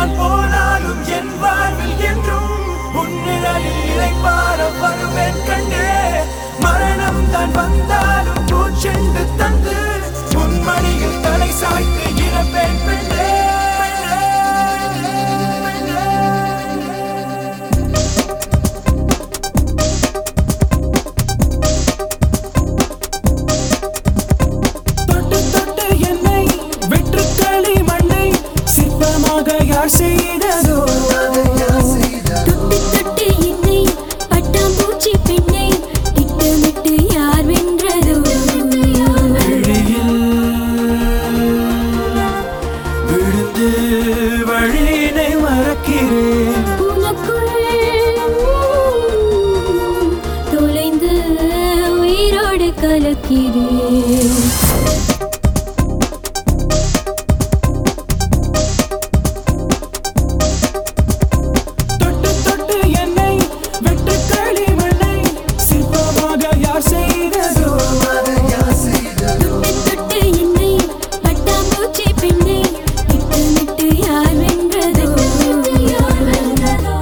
நான் போனாலும் என் வாழ்வில் என்றும் உன்னிழலில் இளைப்பார வருவேன் கண்டே மரணம் தான் வந்தாலும் பூச்செண்டு தந்து உன் மடியில் தலை சாய்த்து இறப்பேன் பெண்ணே தொட்டு தொட்டு என்னை வெற்று களி மண்ணை சிற்பமாக யார் செய்ததோ தொட்டு தொட்டு என்னை பட்டாம்பூச்சி பெண்ணை திட்டமிட்டு யார் வென்றதோ விழியில் விழுந்து வழியினை மறக்கிறேன் உனக்குள் தொலைந்து உயிரோடு கலக்கிறேன் தொட்டு தொட்டு என்னை வெட்டு களி மண்ணை சிற்பமாக யார் செய்ததோ தொட்டு தொட்டு என்னை பட்டாம்பூச்சி பெண்ணை திட்டமிட்டு யார் வென்றதோ யார் வென்றதோ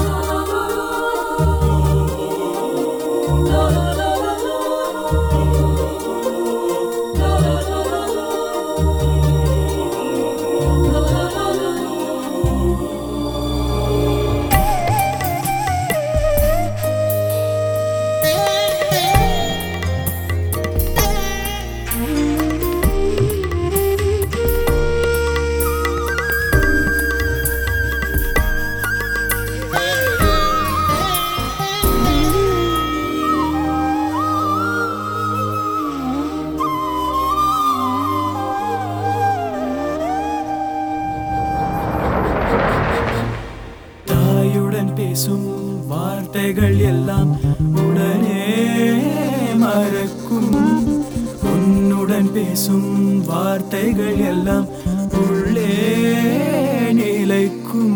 தாயுடன் பேசும் வார்த்தைகள் எல்லாம் உடனே மறக்கும் உன்னுடன் பேசும் வார்த்தைகள் எல்லாம் உள்ளே நிலைக்கும்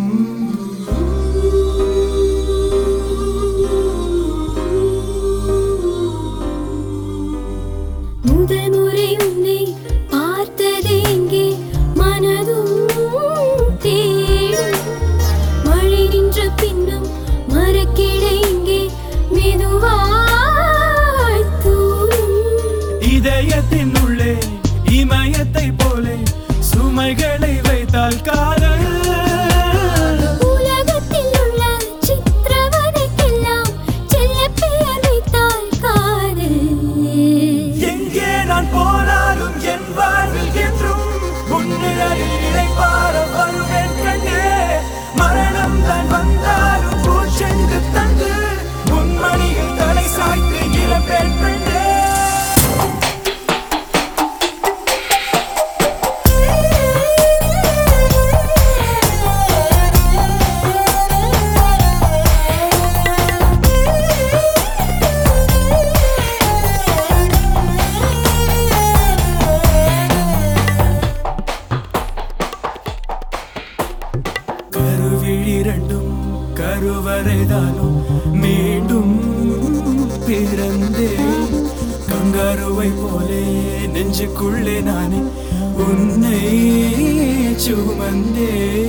முதல் முறை உன்னை பார்த்தது எங்கே மனதும் தேடும் மழை நின்ற பின்னும் மரக்கிளை இங்கே மெதுவாய் தூரும் இதயத்தின் உள்ளே இமயத்தை போலே சுமைகளை வைத்தால் காதல் உலகத்தில் உள்ள சித்திரவதைக்கெல்லாம் செல்லப் பெயர் வைத்தால் காதல் எங்கே நான் போனாலும் என் வாழ்வில் என்றும் உன்னிழலில் இளைப்பார வருவேன் கண்ணே மரணம் தான் வந்தாலும் பூச்செண்டு தந்து உன் மடியில் தலை சாய்த்து இழப்பேன் பெண்ணே கருவிழிரண்டும் கருவறைதானும் மீண்டும் பிறந்தேன் கங்காருவை போலே நெஞ்சுக்குள்ளே நானே உன்னை சுமந்தேன்